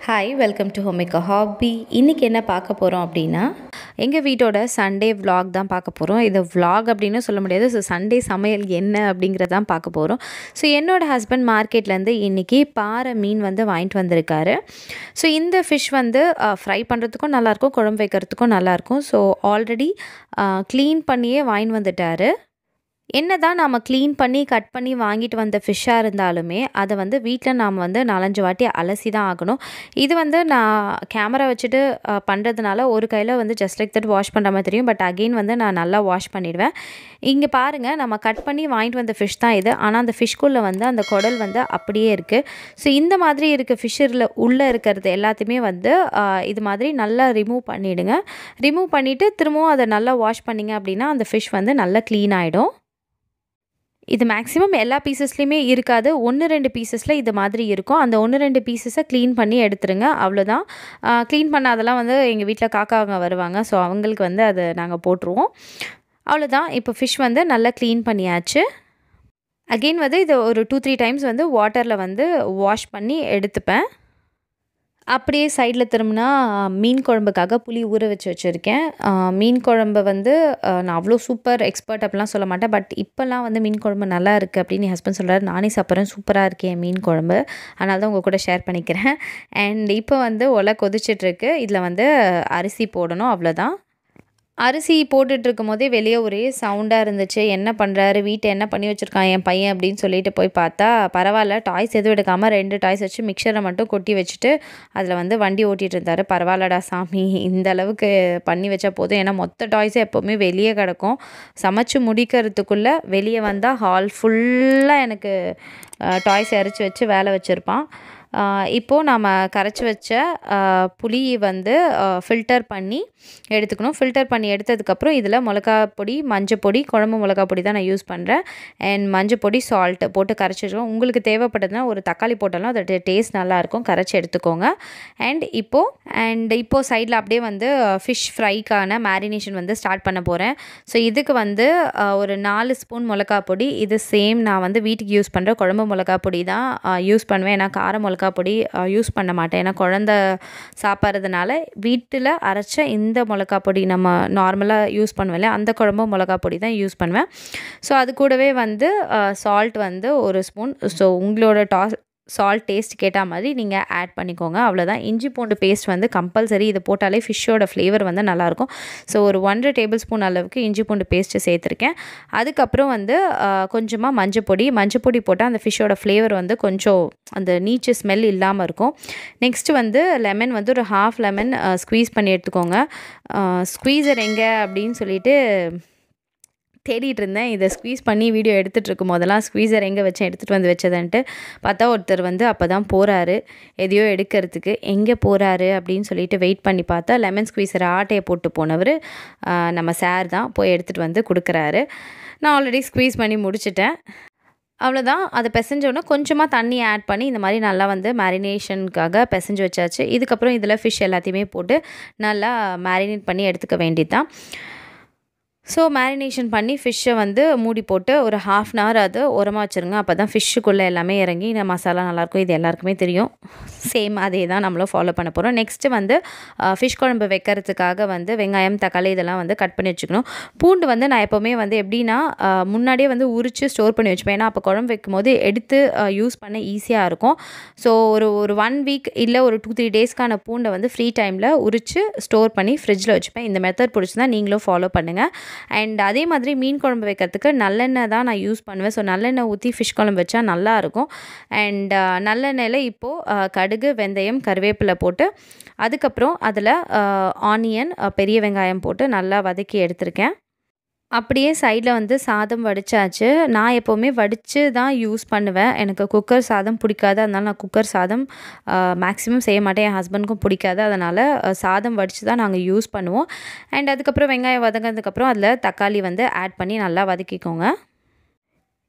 Hi welcome to Homika hobby இன்றைக்கி என்ன பார்க்க போகிறோம் அப்படின்னா எங்கள் வீட்டோட சண்டே vlog தான் பார்க்க போகிறோம் இது vlog அப்படின்னு சொல்ல முடியாது ஸோ சண்டே சமையல் என்ன அப்படிங்கிறதான் பார்க்க போகிறோம் ஸோ என்னோடய ஹஸ்பண்ட் மார்க்கெட்லேருந்து இன்றைக்கி பாறை மீன் வந்து வாங்கிட்டு வந்திருக்காரு ஸோ இந்த ஃபிஷ் வந்து ஃப்ரை பண்ணுறதுக்கும் நல்லாயிருக்கும் குழம்பு வைக்கிறதுக்கும் நல்லாயிருக்கும் ஸோ ஆல்ரெடி க்ளீன் பண்ணியே வாங்கிட்டு வந்துட்டாரு என்ன தான் நாம் க்ளீன் பண்ணி கட் பண்ணி வாங்கிட்டு வந்த ஃபிஷ்ஷாக இருந்தாலுமே அதை வந்து வீட்டில் நாம் வந்து நாலஞ்சு வாட்டி அலசி தான் ஆகணும் இது வந்து நான் கேமரா வச்சுட்டு அஹ், பண்ணுறதுனால ஒரு கையில் வந்து ஜஸ்ட் லைக் தட் வாஷ் பண்ணுற மாதிரி தெரியும் பட் அகெயின் வந்து நான் நல்லா வாஷ் பண்ணிடுவேன் இங்கே பாருங்கள் நம்ம கட் பண்ணி வாங்கிட்டு வந்த ஃபிஷ் தான் இது ஆனால் அந்த ஃபிஷ்குள்ளே வந்து அந்த குடல் வந்து அப்படியே இருக்குது ஸோ இந்த மாதிரி இருக்க ஃபிஷ்ஷில் உள்ளே இருக்கிறது எல்லாத்தையுமே வந்து அஹ், இது மாதிரி நல்லா ரிமூவ் பண்ணிவிடுங்க ரிமூவ் பண்ணிவிட்டு திரும்பவும் அதை நல்லா வாஷ் பண்ணிங்க அப்படின்னா அந்த ஃபிஷ் வந்து நல்லா க்ளீன் ஆகிடும் இது மேக்ஸிமம் எல்லா பீசஸ்லேயுமே இருக்காது ஒன்று ரெண்டு பீசஸில் இது மாதிரி இருக்கும் அந்த ஒன்று ரெண்டு பீசஸை க்ளீன் பண்ணி எடுத்துருங்க அவ்வளோதான் க்ளீன் பண்ணாதெல்லாம் வந்து எங்கள் வீட்டில் காக்காங்க வருவாங்க ஸோ அவங்களுக்கு வந்து அதை நாங்கள் போட்டுருவோம் அவ்வளோதான் இப்போ ஃபிஷ் வந்து நல்லா க்ளீன் பண்ணியாச்சு அகெயின் வந்து இது ஒரு டூ த்ரீ டைம்ஸ் வந்து வாட்டரில் வந்து வாஷ் பண்ணி எடுத்துப்பேன் அப்படியே சைடில் திரும்பினா மீன் குழம்புக்காக புளி ஊற வச்சு வச்சுருக்கேன் மீன் குழம்பு வந்து அஹ், நான் அவ்வளோ சூப்பர் எக்ஸ்பர்ட் அப்படிலாம் சொல்ல மாட்டேன் பட் இப்போல்லாம் வந்து மீன் குழம்பு நல்லா இருக்குது அப்படின்னு என் ஹஸ்பண்ட் சொல்கிறாரு நானே சாப்பிட்றேன் சூப்பராக இருக்கேன் என் மீன் குழம்பு அதனால தான் உங்கள் கூட ஷேர் பண்ணிக்கிறேன் அண்ட் இப்போ வந்து ஒலை கொதிச்சிட்ருக்கு இதில் வந்து அரிசி போடணும் அவ்வளோதான் அரிசி போட்டுட்டு இருக்கும் போதே வெளியே ஒரே சவுண்டாக இருந்துச்சு என்ன பண்ணுறாரு வீட்டை என்ன பண்ணி வச்சுருக்கான் என் பையன் அப்படின்னு சொல்லிட்டு போய் பார்த்தா பரவாயில்ல டாய்ஸ் எதுவும் எடுக்காமல் ரெண்டு டாய்ஸ் வச்சு மிக்சரை மட்டும் கொட்டி வச்சுட்டு அதில் வந்து வண்டி ஓட்டிகிட்டு இருந்தார் பரவாயில்லடா சாமி இந்த அளவுக்கு பண்ணி வச்சா போதும் ஏன்னா மொத்த டாய்ஸும் எப்போவுமே வெளியே கிடக்கும் சமைச்சு முடிக்கிறதுக்குள்ளே வெளியே வந்தால் ஹால் ஃபுல்லாக எனக்கு டாய்ஸ் இறச்சி வச்சு வேலை வச்சுருப்பான் இப்போது நாம் கரைச்சி வச்ச ஆஹ், புளி வந்து ஃபில்டர் பண்ணி எடுத்துக்கணும் ஃபில்டர் பண்ணி எடுத்ததுக்கப்புறம் இதில் மிளகா பொடி மஞ்சள் பொடி குழம்பு மிளகா பொடி தான் நான் யூஸ் பண்ணுறேன் அண்ட் மஞ்சள் பொடி சால்ட்டு போட்டு கரைச்சி வச்சுக்கோங்க உங்களுக்கு தேவைப்பட்டதுன்னா ஒரு தக்காளி போட்டாலும் அதோட டேஸ்ட் நல்லாயிருக்கும் கரைச்சி எடுத்துக்கோங்க அண்ட் இப்போது அண்ட் இப்போது சைடில் அப்படியே வந்து ஃபிஷ் ஃப்ரைக்கான மேரினேஷன் வந்து ஸ்டார்ட் பண்ண போகிறேன் ஸோ இதுக்கு வந்து ஆஹ், ஒரு நாலு ஸ்பூன் மிளகா பொடி இது சேம் நான் வந்து வீட்டுக்கு யூஸ் பண்ணுற குழம்பு மிளகா பொடி தான் யூஸ் பண்ணுவேன் ஏன்னா கார மிளகா பொடி யூஸ் பண்ண மாட்டேன் ஏன்னா குழந்த சாப்பிட்றதுனால வீட்டில் அரைச்ச இந்த மிளகா பொடி நம்ம நார்மலாக யூஸ் பண்ணுவோம்ல அந்த குழம்பு மிளகா பொடி தான் யூஸ் பண்ணுவேன் ஸோ அது கூடவே வந்து சால்ட் வந்து ஒரு ஸ்பூன் ஸோ உங்களோட டாஸ் சால்ட் டேஸ்ட் கேட்ட மாதிரி நீங்கள் ஆட் பண்ணிக்கோங்க அவ்வளோதான் இஞ்சி பூண்டு பேஸ்ட் வந்து கம்பல்சரி இது போட்டாலே ஃபிஷ்ஷோட ஃப்ளேவர் வந்து நல்லாயிருக்கும் ஸோ ஒரு ஒன்றரை டேபிள் ஸ்பூன் அளவுக்கு இஞ்சி பூண்டு பேஸ்ட்டு சேர்த்துருக்கேன் அதுக்கப்புறம் வந்து கொஞ்சமாக மஞ்சள் பொடி மஞ்சள் பொடி போட்டால் அந்த ஃபிஷ்ஷோட ஃப்ளேவர் வந்து கொஞ்சம் அந்த நீச்சு ஸ்மெல் இல்லாமல் இருக்கும் நெக்ஸ்ட்டு வந்து லெமன் வந்து ஒரு ஹாஃப் லெமன் ஸ்க்வீஸ் பண்ணி எடுத்துக்கோங்க ஸ்க்வீசர் எங்கே அப்படின்னு சொல்லிட்டு தேடிட்டு இருந்தேன் இதை ஸ்க்வீஸ் பண்ணி வீடியோ எடுத்துகிட்டு இருக்கும் போதெல்லாம் ஸ்க்வீசர் எங்கே வச்சேன் எடுத்துகிட்டு வந்து வச்சதுன்ட்டு பார்த்தா ஒருத்தர் வந்து அப்போ தான் போகிறாரு எதையோ எடுக்கிறதுக்கு எங்கே போகிறாரு அப்படின்னு சொல்லிட்டு வெயிட் பண்ணி பார்த்தா லெமன் ஸ்க்வீசர் ஆட்டையை போட்டு போனவர் நம்ம சார் தான் போய் எடுத்துகிட்டு வந்து கொடுக்குறாரு நான் ஆல்ரெடி ஸ்க்வீஸ் பண்ணி முடிச்சிட்டேன் அவ்வளோதான் அதை பிசைஞ்சோன்னே கொஞ்சமாக தண்ணி ஆட் பண்ணி இந்த மாதிரி நல்லா வந்து மேரினேஷனுக்காக பிசைஞ்சு வச்சாச்சு இதுக்கப்புறம் இதில் ஃபிஷ் எல்லாத்தையுமே போட்டு நல்லா மேரினேட் பண்ணி எடுத்துக்க வேண்டியது தான் ஸோ மேரினேஷன் பண்ணி ஃபிஷ்ஷை வந்து மூடி போட்டு ஒரு ஹாஃப் அன் ஹவர் அது உரமாக வச்சுருங்க அப்போ தான் ஃபிஷ்ஷுக்குள்ளே எல்லாமே இறங்கி இந்த மசாலா நல்லாயிருக்கும் இது எல்லாருக்குமே தெரியும் சேம் அதே தான் நம்மளும் ஃபாலோ பண்ண போகிறோம் நெக்ஸ்ட்டு வந்து ஃபிஷ் குழம்பு வைக்கிறதுக்காக வந்து வெங்காயம் தக்காளி இதெல்லாம் வந்து கட் பண்ணி வச்சுக்கணும் பூண்டு வந்து நான் எப்போவுமே வந்து எப்படின்னா அஹ், முன்னாடியே வந்து உரித்து ஸ்டோர் பண்ணி வச்சுப்பேன் ஏன்னா அப்போ குழம்பு வைக்கும்போது எடுத்து யூஸ் பண்ண ஈஸியாக இருக்கும் ஸோ ஒரு ஒரு ஒன் வீக் இல்லை ஒரு டூ த்ரீ டேஸ்க்கான பூண்டை வந்து ஃப்ரீ டைமில் உரித்து ஸ்டோர் பண்ணி ஃப்ரிட்ஜில் வச்சுப்பேன் இந்த மெத்தட் பிடிச்சிருந்தா நீங்களும் ஃபாலோ பண்ணுங்கள் அண்ட் அதே மாதிரி மீன் குழம்பு வைக்கிறதுக்கு நல்லெண்ணெய் தான் நான் யூஸ் பண்ணுவேன் ஸோ நல்லெண்ணெய் ஊற்றி ஃபிஷ் குழம்பு வச்சா நல்லாயிருக்கும் அண்ட் நல்லெண்ணெயில் இப்போது கடுகு வெந்தயம் கருவேப்பிலை போட்டு அதுக்கப்புறம் அதில் ஆனியன் பெரிய வெங்காயம் போட்டு நல்லா வதக்கி எடுத்திருக்கேன் அப்படியே சைடில் வந்து சாதம் வடிச்சாச்சு நான் எப்போவுமே வடித்து தான் யூஸ் பண்ணுவேன் எனக்கு குக்கர் சாதம் பிடிக்காது அதனால் நான் குக்கர் சாதம் மேக்ஸிமம் செய்ய மாட்டேன் என் ஹஸ்பண்டுக்கும் பிடிக்காது அதனால் அஹ், சாதம் வடித்து தான் நாங்கள் யூஸ் பண்ணுவோம் அண்ட் அதுக்கப்புறம் வெங்காயம் வதங்கினதுக்கப்புறம் அதில் தக்காளி வந்து ஆட் பண்ணி நல்லா வதக்கிக்கோங்க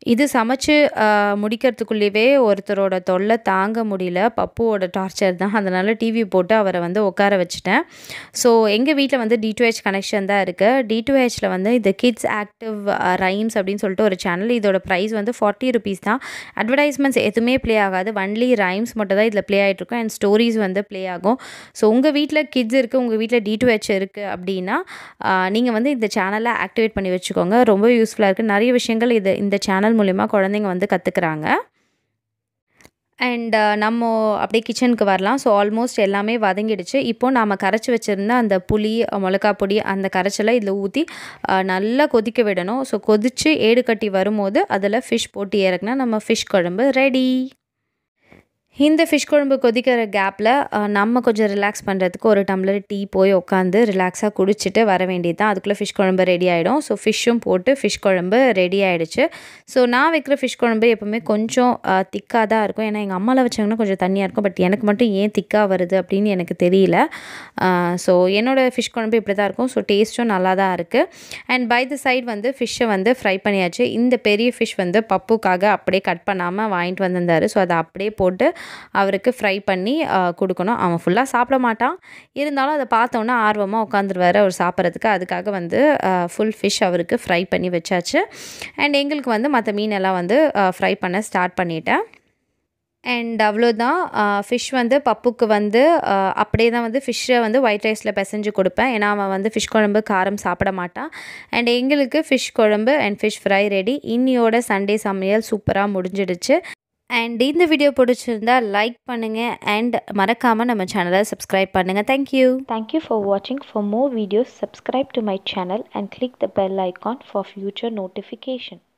இது சமைச்சு முடிக்கிறதுக்குள்ளேயே ஒருத்தரோட தொல்லை தாங்க முடியல பப்புவோட டார்ச்சர் தான் அதனால் டிவி போட்டு அவரை வந்து உட்கார வச்சுட்டேன் ஸோ எங்கள் வீட்டில் வந்து டிடிஹெச் கனெக்ஷன் தான் இருக்குது டிடிஹெச்சில் வந்து இந்த கிட்ஸ் ஆக்டிவ் ரைம்ஸ் அப்படின்னு சொல்லிட்டு ஒரு சேனல் இதோட ப்ரைஸ் வந்து ஃபார்ட்டி ருபீஸ் தான் அட்வர்டைஸ்மெண்ட்ஸ் எதுவுமே ப்ளே ஆகாது ஒன்லி ரைம்ஸ் மட்டும் தான் இதில் ப்ளே ஆகிட்ருக்கும் அண்ட் ஸ்டோரிஸ் வந்து ப்ளே ஆகும் ஸோ உங்கள் வீட்டில் கிட்ஸ் இருக்குது உங்கள் வீட்டில் டிடிஹெச் இருக்குது அப்படின்னா நீங்கள் வந்து இந்த சேனலை ஆக்டிவேட் பண்ணி வச்சுக்கோங்க ரொம்ப யூஸ்ஃபுல்லாக இருக்குது நிறைய விஷயங்கள் இது இந்த சேனல் மூலிமா குழந்தைங்க வந்து கற்றுக்குறாங்க அண்ட் நம்ம அப்படியே கிச்சனுக்கு வரலாம் ஸோ ஆல்மோஸ்ட் எல்லாமே வதங்கிடுச்சு இப்போது நாம் கரைச்சி வச்சுருந்த அந்த புளி மிளகா பொடி அந்த கரைச்சலை இதில் ஊற்றி நல்லா கொதிக்க விடணும் ஸோ கொதித்து ஏடு கட்டி வரும்போது அதில் ஃபிஷ் போட்டு இறக்குனா நம்ம ஃபிஷ் குழம்பு ரெடி இந்த ஃபிஷ் குழம்பு கொதிக்கிற கேப்பில் நம்ம கொஞ்சம் ரிலாக்ஸ் பண்ணுறதுக்கு ஒரு டம்ளர் டீ போய் உட்காந்து ரிலாக்ஸாக குடிச்சிட்டு வர வேண்டியது தான் அதுக்குள்ளே ஃபிஷ் குழம்பு ரெடி ஆகிடும் ஸோ ஃபிஷ்ஷும் போட்டு ஃபிஷ் குழம்பு ரெடி ஆகிடுச்சு ஸோ நான் வைக்கிற ஃபிஷ் குழம்பு எப்போவுமே கொஞ்சம் திக்காக தான் இருக்கும் ஏன்னா எங்கள் அம்மாவில் வச்சாங்கன்னா கொஞ்சம் தண்ணியாக இருக்கும் பட் எனக்கு மட்டும் ஏன் திக்காக வருது அப்படின்னு எனக்கு தெரியல ஸோ என்னோடய ஃபிஷ் குழம்பு இப்படி தான் இருக்கும் ஸோ டேஸ்ட்டும் நல்லா தான் இருக்குது அண்ட் பை த சைட் வந்து ஃபிஷ்ஷை வந்து ஃப்ரை பண்ணியாச்சு இந்த பெரிய ஃபிஷ் வந்து பப்புக்காக அப்படியே கட் பண்ணாமல் வாங்கிட்டு வந்திருந்தார் ஸோ அதை அப்படியே போட்டு அவருக்கு ஃப்ரை பண்ணி கொடுக்கணும் அவன் ஃபுல்லாக சாப்பிட மாட்டான் இருந்தாலும் அதை பார்த்தோன்னா ஆர்வமாக உட்காந்துருவார் அவர் சாப்பிட்றதுக்கு அதுக்காக வந்து ஃபுல் ஃபிஷ் அவருக்கு ஃப்ரை பண்ணி வச்சாச்சு அண்ட் எங்களுக்கு வந்து மற்ற மீனெல்லாம் வந்து ஃப்ரை பண்ண ஸ்டார்ட் பண்ணிட்டேன் அண்ட் அவ்வளோதான் ஃபிஷ் வந்து பப்புக்கு வந்து அப்படியே தான் வந்து ஃபிஷ்ஷை வந்து ஒயிட் ரைஸில் பிசைஞ்சு கொடுப்பேன் ஏன்னா அவன் வந்து ஃபிஷ் குழம்பு காரம் சாப்பிட மாட்டான் அண்ட் எங்களுக்கு ஃபிஷ் குழம்பு அண்ட் ஃபிஷ் ஃப்ரை ரெடி இன்னியோட சண்டே சமையல் சூப்பராக முடிஞ்சிடுச்சு அண்ட் இந்த வீடியோ பிடிச்சிருந்தா லைக் பண்ணுங்கள் அண்ட் மறக்காமல் நம்ம சேனலை சப்ஸ்கிரைப் பண்ணுங்கள் thank you Thank you for watching. For more videos, subscribe to my channel and click the bell icon for future notification.